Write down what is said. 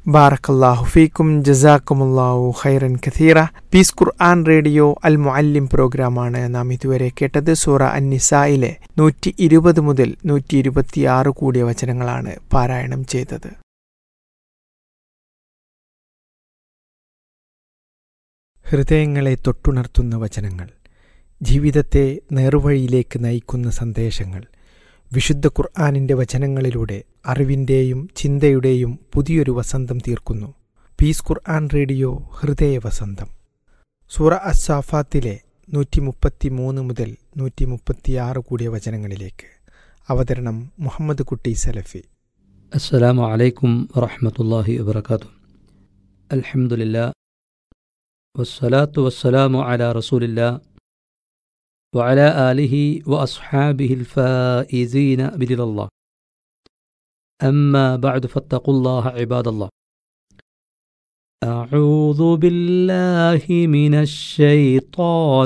ബാറക്കല്ലാഹു ഫീക്കും ജസാക്കുമുല്ലാഹു ഖൈറൻ കഥീറ പീസ് ഖുർആൻ റേഡിയോ അൽ മുഅല്ലിം പ്രോഗ്രാമാണ് നാം ഇതുവരെ കേട്ടത് സൂറ അന്നിസായിലെ നൂറ്റി ഇരുപത് മുതൽ നൂറ്റി ഇരുപത്തിയാറ് കൂടിയ വചനങ്ങളാണ് പാരായണം ചെയ്തത് ഹൃദയങ്ങളെ തൊട്ടുണർത്തുന്ന വചനങ്ങൾ ജീവിതത്തെ നേർവഴിയിലേക്ക് നയിക്കുന്ന സന്ദേശങ്ങൾ വിശുദ്ധ ഖുർആാനിൻ്റെ വചനങ്ങളിലൂടെ അറിവിൻ്റെയും ചിന്തയുടെയും പുതിയൊരു വസന്തം തീർക്കുന്നു പീസ് ഖുർആൻ റേഡിയോ ഹൃദയ വസന്തം സൂറ അസാഫാത്തിലെ നൂറ്റി മുപ്പത്തി മൂന്ന് മുതൽ നൂറ്റി മുപ്പത്തിയാറ് കൂടിയ വചനങ്ങളിലേക്ക് അവതരണം മുഹമ്മദ് കുട്ടി സലഫി السلام عليكم ورحمة الله وبركاته الحمد لله والصلاة والسلام على رسول الله وعلى آله وأصحابه الفائزين برضا الله أما بعد فاتقوا الله عباد الله أعوذ بالله من الشيطان